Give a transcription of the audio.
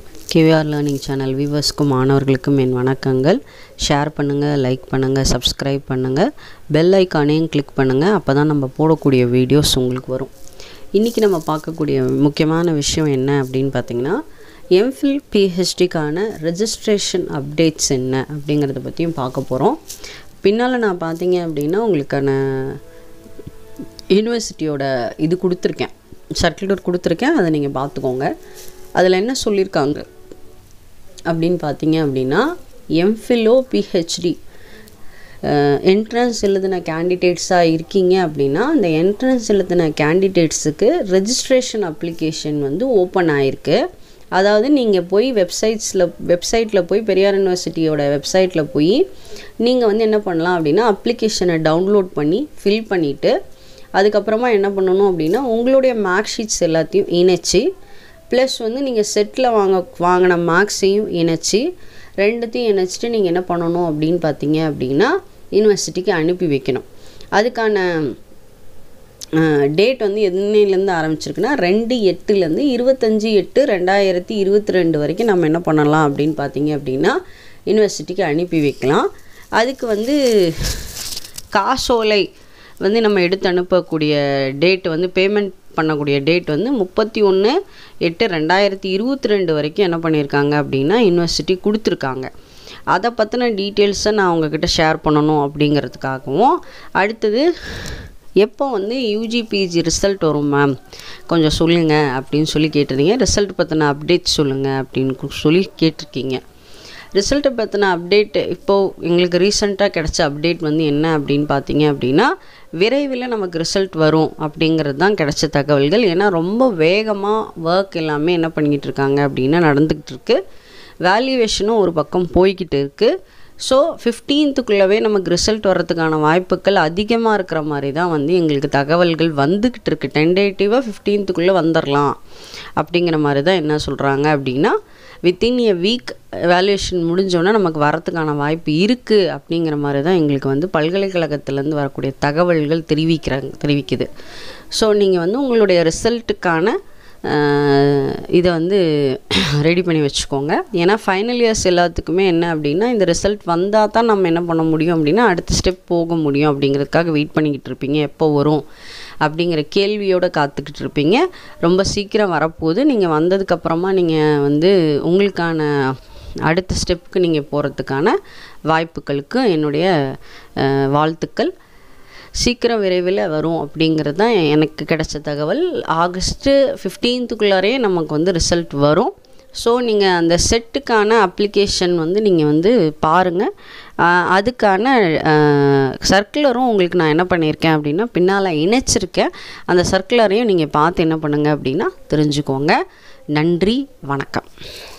KVR learning channel வியூவர்ஸ்க்கும் மாணவர்களுக்கும் என் வணக்கங்கள் share பண்ணுங்கள் லைக் பண்ணுங்கள் சப்ஸ்கிரைப் பண்ணுங்கள் பெல் ஐக்கானையும் கிளிக் பண்ணுங்கள் அப்போ தான் நம்ம போடக்கூடிய வீடியோஸ் உங்களுக்கு வரும் இன்றைக்கி நம்ம பார்க்கக்கூடிய முக்கியமான விஷயம் என்ன அப்படின்னு பார்த்தீங்கன்னா எம்ஃபில் பிஹெச்டிக்கான ரெஜிஸ்ட்ரேஷன் அப்டேட்ஸ் என்ன அப்படிங்கிறத பற்றியும் பார்க்க போகிறோம் பின்னால் நான் பார்த்தீங்க அப்படின்னா உங்களுக்கான யூனிவர்சிட்டியோட இது கொடுத்துருக்கேன் சர்க்குலர் கொடுத்துருக்கேன் அதை நீங்கள் பார்த்துக்கோங்க அதில் என்ன சொல்லியிருக்காங்க அப்படின்னு பார்த்தீங்க அப்படின்னா எம்ஃபிலோ பிஹெச்டி என்ட்ரன்ஸ் எழுதின கேண்டிடேட்ஸாக இருக்கீங்க அப்படின்னா அந்த என்ட்ரன்ஸ் எழுதின கேண்டிடேட்ஸுக்கு ரெஜிஸ்ட்ரேஷன் அப்ளிகேஷன் வந்து ஓப்பன் ஆகிருக்கு அதாவது நீங்கள் போய் வெப்சைட்ஸில் வெப்சைட்டில் போய் பெரியார் யூனிவர்சிட்டியோட வெப்சைட்டில் போய் நீங்கள் வந்து என்ன பண்ணலாம் அப்படின்னா அப்ளிகேஷனை டவுன்லோட் பண்ணி ஃபில் பண்ணிவிட்டு அதுக்கப்புறமா என்ன பண்ணணும் அப்படின்னா உங்களுடைய மார்க் ஷீட்ஸ் எல்லாத்தையும் இணைச்சி ப்ளஸ் வந்து நீங்கள் செட்டில் வாங்க வாங்கின மார்க்ஸையும் இணைச்சி ரெண்டுத்தையும் இணைச்சிட்டு நீங்கள் என்ன பண்ணணும் அப்படின்னு பார்த்தீங்க அப்படின்னா யூனிவர்சிட்டிக்கு அனுப்பி வைக்கணும் அதுக்கான டேட் வந்து என்னையிலேருந்து ஆரம்பிச்சிருக்குன்னா ரெண்டு எட்டுலேருந்து இருபத்தஞ்சி எட்டு ரெண்டாயிரத்தி இருபத்தி ரெண்டு வரைக்கும் நம்ம என்ன பண்ணலாம் அப்படின்னு பார்த்தீங்க அப்படின்னா யூனிவர்சிட்டிக்கு அனுப்பி வைக்கலாம் அதுக்கு வந்து காசோலை வந்து நம்ம எடுத்து அனுப்பக்கூடிய டேட் வந்து பேமெண்ட் பண்ணக்கூடிய டேட் வந்து முப்பத்தி ஒன்று எட்டு ரெண்டாயிரத்தி இருபத்தி ரெண்டு வரைக்கும் என்ன பண்ணியிருக்காங்க அப்படின்னா யூனிவர்சிட்டி கொடுத்துருக்காங்க அதை பற்றின டீட்டெயில்ஸை நான் உங்ககிட்ட ஷேர் பண்ணணும் அப்படிங்கிறதுக்காகவும் அடுத்தது எப்போ வந்து யூஜி பிஜி ரிசல்ட் வரும் மேம் கொஞ்சம் சொல்லுங்கள் அப்படின்னு சொல்லி கேட்டிருந்தீங்க ரிசல்ட் பற்றின அப்டேட் சொல்லுங்கள் அப்படின்னு சொல்லி கேட்டிருக்கீங்க ரிசல்ட்டை பற்றின அப்டேட் இப்போது எங்களுக்கு ரீசெண்டாக கிடச்ச அப்டேட் வந்து என்ன அப்படின்னு பார்த்தீங்க அப்படின்னா விரைவில் நமக்கு ரிசல்ட் வரும் அப்படிங்கிறது தான் கிடச்ச தகவல்கள் ஏன்னா ரொம்ப வேகமாக ஒர்க் எல்லாமே என்ன பண்ணிக்கிட்டு இருக்காங்க அப்படின்னா நடந்துக்கிட்டு இருக்கு வேல்யூவேஷனும் ஒரு பக்கம் போய்கிட்டு இருக்குது ஸோ ஃபிஃப்டீன்த்துக்குள்ளவே நமக்கு ரிசல்ட் வர்றதுக்கான வாய்ப்புகள் அதிகமாக இருக்கிற மாதிரி தான் வந்து எங்களுக்கு தகவல்கள் வந்துக்கிட்டு இருக்குது டென்டேட்டிவாக ஃபிஃப்டீன்த்துக்குள்ளே வந்துடலாம் அப்படிங்கிற மாதிரி தான் என்ன சொல்கிறாங்க அப்படின்னா வித்தின் எ வீக் வேல்யூவேஷன் முடிஞ்சோடனே நமக்கு வரத்துக்கான வாய்ப்பு இருக்குது அப்படிங்கிற மாதிரி தான் எங்களுக்கு வந்து பல்கலைக்கழகத்துலேருந்து வரக்கூடிய தகவல்கள் தெரிவிக்கிறாங்க தெரிவிக்குது ஸோ நீங்கள் வந்து உங்களுடைய ரிசல்ட்டுக்கான இதை வந்து ரெடி பண்ணி வச்சுக்கோங்க ஏன்னா ஃபைனல் இயர்ஸ் எல்லாத்துக்குமே என்ன அப்படின்னா இந்த ரிசல்ட் வந்தால் தான் நம்ம என்ன பண்ண முடியும் அப்படின்னா அடுத்த ஸ்டெப் போக முடியும் அப்படிங்கிறதுக்காக வெயிட் பண்ணிக்கிட்டு இருப்பீங்க எப்போ வரும் அப்படிங்கிற கேள்வியோடு காத்துக்கிட்டு இருப்பீங்க ரொம்ப சீக்கிரம் வரப்போகுது நீங்கள் வந்ததுக்கப்புறமா நீங்கள் வந்து உங்களுக்கான அடுத்த ஸ்டெப்புக்கு நீங்கள் போகிறதுக்கான வாய்ப்புகளுக்கு என்னுடைய வாழ்த்துக்கள் சீக்கிரம் விரைவில் வரும் அப்படிங்கிறது தான் எனக்கு கிடைச்ச தகவல் ஆகஸ்ட்டு ஃபிஃப்டீன்த்துக்குள்ளாரே நமக்கு வந்து ரிசல்ட் வரும் ஸோ நீங்கள் அந்த செட்டுக்கான அப்ளிகேஷன் வந்து நீங்கள் வந்து பாருங்கள் அதுக்கான சர்க்குலரும் உங்களுக்கு நான் என்ன பண்ணியிருக்கேன் அப்படின்னா பின்னால் இணைச்சிருக்கேன் அந்த சர்க்குலரையும் நீங்கள் பார்த்து என்ன பண்ணுங்கள் அப்படின்னா தெரிஞ்சுக்கோங்க நன்றி வணக்கம்